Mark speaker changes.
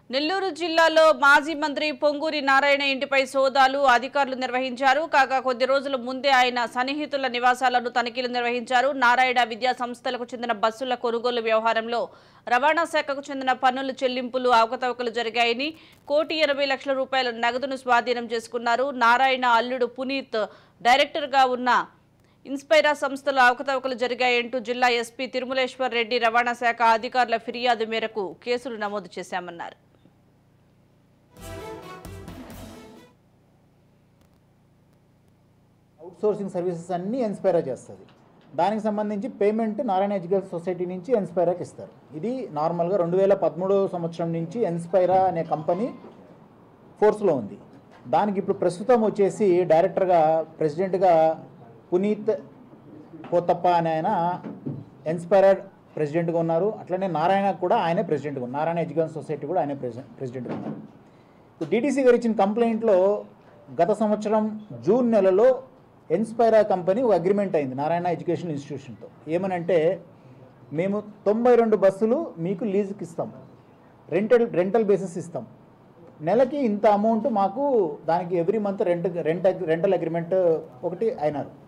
Speaker 1: నెల్లూరు జిల్లాలో మాజీ మంత్రి పొంగూరి నారాయణ ఇంటిపై సోదాలు అధికారులు నిర్వహించారు కాగా కొద్ది రోజుల ముందే ఆయన సన్నిహితుల నివాసాలను తనిఖీలు నిర్వహించారు నారాయణ విద్యా సంస్థలకు చెందిన బస్సుల కొనుగోలు వ్యవహారంలో రవాణా శాఖకు చెందిన పన్నుల చెల్లింపులు అవకతవకలు జరిగాయని కోటి ఎనభై లక్షల రూపాయల నగదును స్వాధీనం చేసుకున్నారు నారాయణ అల్లుడు పునీత్ డైరెక్టర్గా ఉన్న ఇన్స్పైరా సంస్థలో అవకతవకలు జరిగాయంటూ జిల్లా ఎస్పీ తిరుమలేశ్వర్ రెడ్డి రవాణా శాఖ అధికారుల ఫిర్యాదు మేరకు కేసులు నమోదు చేశామన్నారు
Speaker 2: అవుట్సోర్సింగ్ సర్వీసెస్ అన్నీ ఎన్స్పైరా చేస్తుంది దానికి సంబంధించి పేమెంట్ నారాయణ ఎడ్యుకేషన్ సొసైటీ నుంచి ఎన్స్పైరాకి ఇస్తారు ఇది నార్మల్గా రెండు వేల పదమూడవ సంవత్సరం నుంచి ఎన్స్పైరా అనే కంపెనీ ఫోర్స్లో ఉంది దానికి ఇప్పుడు ప్రస్తుతం వచ్చేసి డైరెక్టర్గా ప్రెసిడెంట్గా పునీత్ పోతప్ప అనే ఆయన ఎన్స్పైరా ప్రెసిడెంట్గా ఉన్నారు అట్లనే నారాయణ కూడా ఆయనే ప్రెసిడెంట్గా ఉన్నారు నారాయణ ఎడ్యుకేషన్ సొసైటీ కూడా ఆయనే ప్రెసిడెంట్ ప్రెసిడెంట్గా ఉన్నారు ఇప్పుడు డీటీసీ గారు ఇచ్చిన కంప్లైంట్లో గత సంవత్సరం జూన్ నెలలో ఎన్స్పైరా కంపెనీ ఒక అగ్రిమెంట్ అయింది నారాయణ ఎడ్యుకేషన్ ఇన్స్టిట్యూషన్తో ఏమనంటే మేము తొంభై రెండు బస్సులు మీకు లీజుకి ఇస్తాం రెంటల్ రెంటల్ బేసిస్ ఇస్తాం నెలకి ఇంత అమౌంట్ మాకు దానికి every month rent rent rental agreement ఒకటి అయినారు